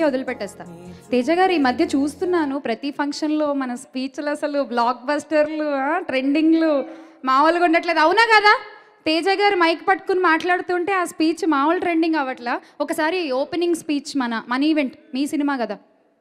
మీకే వదిలిపెట్టేస్తా తేజ గారు ఈ మధ్య చూస్తున్నాను ప్రతి ఫంక్షన్లో మన స్పీచ్లు అసలు బ్లాక్ బస్టర్లు ట్రెండింగ్లు మామూలుగా ఉండట్లేదు అవునా కదా తేజ గారు మైక్ పట్టుకుని మాట్లాడుతుంటే ఆ స్పీచ్ మామూలు ట్రెండింగ్ అవ్వట్లా ఒకసారి ఓపెనింగ్ స్పీచ్ మన మన ఈవెంట్ మీ సినిమా కదా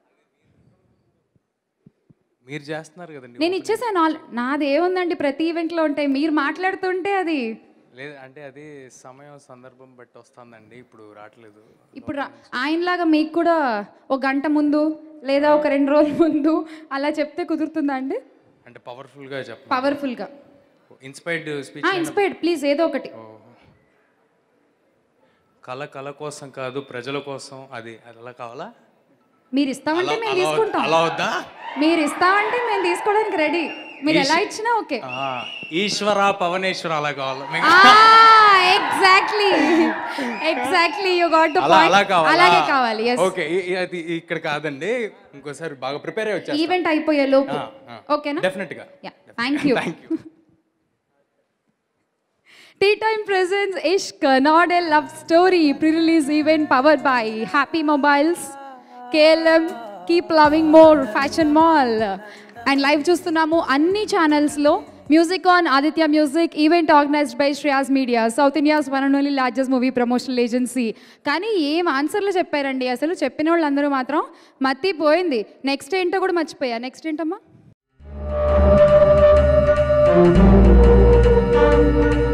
మీరు చేస్తున్నారు కదండి నేను ఇచ్చేసాను ఆల్ నాది ఏముందండి ప్రతి ఈవెంట్లో ఉంటాయి మీరు మాట్లాడుతుంటే అది లేదు అంటే అది సమయం సందర్భం బట్టి వస్తుందండి ఇప్పుడు రావట్లేదు ఇప్పుడు రా- ఆయనలాగా మీకు కూడా ఒక గంట ముందు లేదా ఒక రెండు రోజుల ముందు అలా చెప్తే కుదురుతుందా అండి అంటే పవర్ఫుల్గా చెప్పండి పవర్ఫుల్గా ఇన్స్పైర్డ్ స్పీచ్ ఇన్స్పైర్డ్ ప్లీజ్ ఏదో ఒకటి కళ కళ కోసం కాదు ప్రజల కోసం అది అది అలా కావాలా మీరు ఇస్తామంటే మేము అలా వద్దా? తీసుకుంటాం అలా వద్దా మీరు ఇస్తామంటే మేము తీసుకోవడానికి రెడీ మీరు ఎలా ఇచ్చినా ఓకే ఆ, ఈశ్వర పవనేశ్వర అలా కావాలా మీకు exactly exactly you got the అలా అలా పాయింట్ కావాలా అలాగే కావాలి ఎస్ ఓకే అది ఇక్కడ కాదండి ఇంకోసారి బాగా ప్రిపేర్ అయ్యి వచ్చేస్తా ఈవెంట్ అయిపోయే లోపు ఆ, ఆ. ఓకేనా డెఫినెట్ గా yeah thank you thank you Tea Time presents Ishq, not a love story, pre-release event powered by Happy Mobiles, KLM, Keep Loving More, Fashion Mall. And live చూస్తున్నాము అన్ని ఛానల్స్లో music on Aditya music event organised by Shreyas media south India's one and only largest movie promotional agency కానీ ఏం ఆన్సర్లు చెప్పారండి అసలు చెప్పిన వాళ్ళందరూ మాత్రం మత్తిపోయింది నెక్స్ట్ ఏంటో కూడా మర్చిపోయా నెక్స్ట్ ఏంటమ్మా